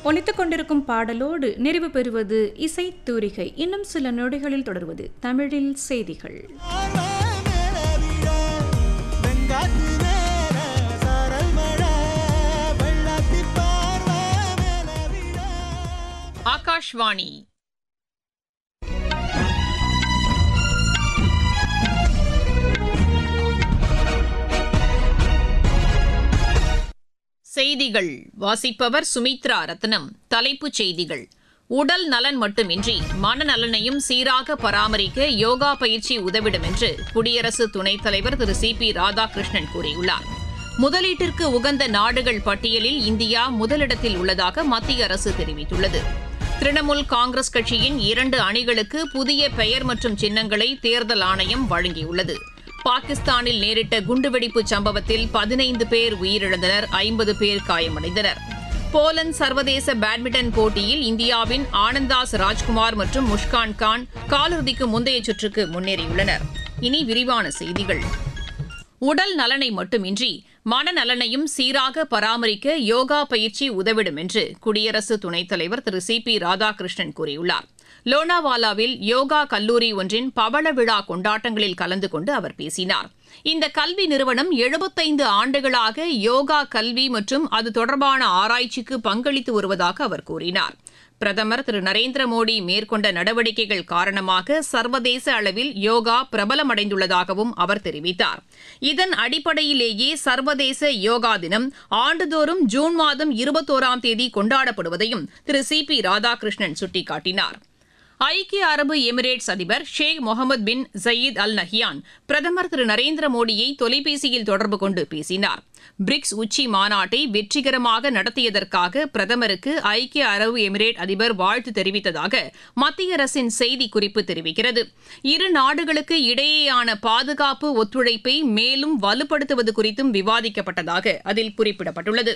ஒலித்துக் கொண்டிருக்கும் பாடலோடு நிறைவு பெறுவது இசை தூரிகை இன்னும் சில நொடிகளில் தொடர்வது தமிழில் செய்திகள் ஆகாஷ்வாணி செய்திகள் வாசிப்பவர் சுமித்ரா ரத்னம் தலைப்புச் செய்திகள் உடல் நலன் மட்டுமின்றி மனநலனையும் சீராக பராமரிக்க யோகா பயிற்சி உதவிடும் என்று குடியரசு துணைத் தலைவர் திரு சி பி ராதாகிருஷ்ணன் கூறியுள்ளார் முதலீட்டிற்கு உகந்த நாடுகள் பட்டியலில் இந்தியா முதலிடத்தில் உள்ளதாக மத்திய அரசு தெரிவித்துள்ளது திரிணாமுல் காங்கிரஸ் கட்சியின் இரண்டு அணிகளுக்கு புதிய பெயர் மற்றும் சின்னங்களை தேர்தல் ஆணையம் வழங்கியுள்ளது பாகிஸ்தானில் நேரிட்ட குண்டுவெடிப்பு சம்பவத்தில் பதினைந்து பேர் உயிரிழந்தனர் ஐம்பது பேர் காயமடைந்தனர் போலந்து சர்வதேச பேட்மிண்டன் போட்டியில் இந்தியாவின் ஆனந்தாஸ் ராஜ்குமார் மற்றும் முஷ்கான் கான் காலிறுதிக்கு முந்தைய சுற்றுக்கு முன்னேறியுள்ளனர் இனி விரிவான செய்திகள் உடல் நலனை மட்டுமின்றி மனநலனையும் சீராக பராமரிக்க யோகா பயிற்சி உதவிடும் என்று குடியரசு துணைத் தலைவர் திரு சி பி ராதாகிருஷ்ணன் கூறியுள்ளார் லோனாவாலாவில் யோகா கல்லூரி ஒன்றின் பவள விழா கொண்டாட்டங்களில் கலந்து கொண்டு அவர் பேசினார் இந்த கல்வி நிறுவனம் எழுபத்தைந்து ஆண்டுகளாக யோகா கல்வி மற்றும் அது தொடர்பான ஆராய்ச்சிக்கு பங்களித்து வருவதாக அவர் கூறினார் பிரதமர் திரு நரேந்திர மோடி மேற்கொண்ட நடவடிக்கைகள் காரணமாக சர்வதேச அளவில் யோகா பிரபலமடைந்துள்ளதாகவும் அவர் தெரிவித்தார் இதன் அடிப்படையிலேயே சர்வதேச யோகா தினம் ஆண்டுதோறும் ஜூன் மாதம் இருபத்தோராம் தேதி கொண்டாடப்படுவதையும் திரு சி பி ராதாகிருஷ்ணன் சுட்டிக்காட்டினார் ஐக்கிய அரபு எமிரேட்ஸ் அதிபர் ஷேக் முகமது பின் ஜயீத் அல் நஹ்யான் பிரதமர் திரு நரேந்திர மோடியை தொலைபேசியில் தொடர்பு கொண்டு பேசினார் பிரிக்ஸ் உச்சி மாநாட்டை வெற்றிகரமாக நடத்தியதற்காக பிரதமருக்கு ஐக்கிய அரபு எமிரேட் அதிபர் வாழ்த்து தெரிவித்ததாக மத்திய அரசின் செய்திக்குறிப்பு தெரிவிக்கிறது இரு நாடுகளுக்கு இடையேயான பாதுகாப்பு ஒத்துழைப்பை மேலும் வலுப்படுத்துவது குறித்தும் விவாதிக்கப்பட்டதாக அதில் குறிப்பிடப்பட்டுள்ளது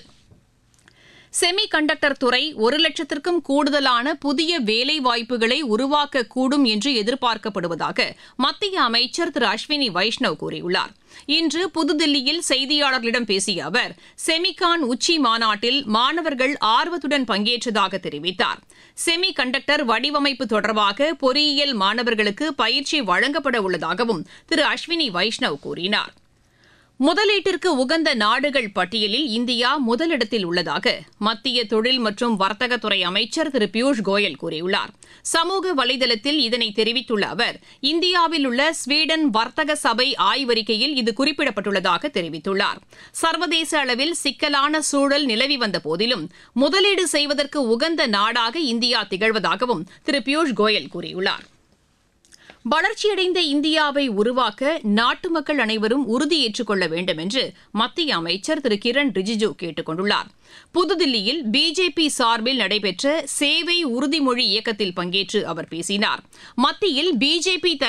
செமி கண்டக்டர் துறை ஒரு லட்சத்திற்கும் கூடுதலான புதிய வேலை வாய்ப்புகளை உருவாக்கக்கூடும் என்று எதிர்பார்க்கப்படுவதாக மத்திய அமைச்சர் திரு அஸ்வினி வைஷ்ணவ் கூறியுள்ளார் இன்று புதுதில்லியில் செய்தியாளர்களிடம் பேசிய அவர் செமிகான் உச்சி மாநாட்டில் மாணவர்கள் ஆர்வத்துடன் பங்கேற்றதாக தெரிவித்தார் செமி கண்டக்டர் வடிவமைப்பு தொடர்பாக பொறியியல் மாணவர்களுக்கு பயிற்சி வழங்கப்பட உள்ளதாகவும் திரு அஸ்வினி வைஷ்ணவ் கூறினார் முதலீட்டிற்கு உகந்த நாடுகள் பட்டியலில் இந்தியா முதலிடத்தில் உள்ளதாக மத்திய தொழில் மற்றும் வர்த்தகத்துறை அமைச்சர் திரு பியூஷ் கோயல் கூறியுள்ளார் சமூக வலைதளத்தில் இதனை தெரிவித்துள்ள அவர் இந்தியாவில் உள்ள ஸ்வீடன் வர்த்தக சபை ஆய்வறிக்கையில் இது குறிப்பிடப்பட்டுள்ளதாக தெரிவித்துள்ளார் சர்வதேச அளவில் சிக்கலான சூழல் நிலவி வந்த போதிலும் முதலீடு செய்வதற்கு உகந்த நாடாக இந்தியா திகழ்வதாகவும் திரு பியூஷ் கோயல் கூறியுள்ளார் வளர்ச்சியடைந்த இந்தியாவை உருவாக்க நாட்டு மக்கள் அனைவரும் உறுதியேற்றுக் கொள்ள வேண்டும் என்று மத்திய அமைச்சர் திரு கிரண் ரிஜிஜு கேட்டுக் கொண்டுள்ளார் புதுதில்லியில் பிஜேபி சார்பில் நடைபெற்ற சேவை உறுதிமொழி இயக்கத்தில் பங்கேற்று அவர் பேசினார் மத்தியில் பிஜேபி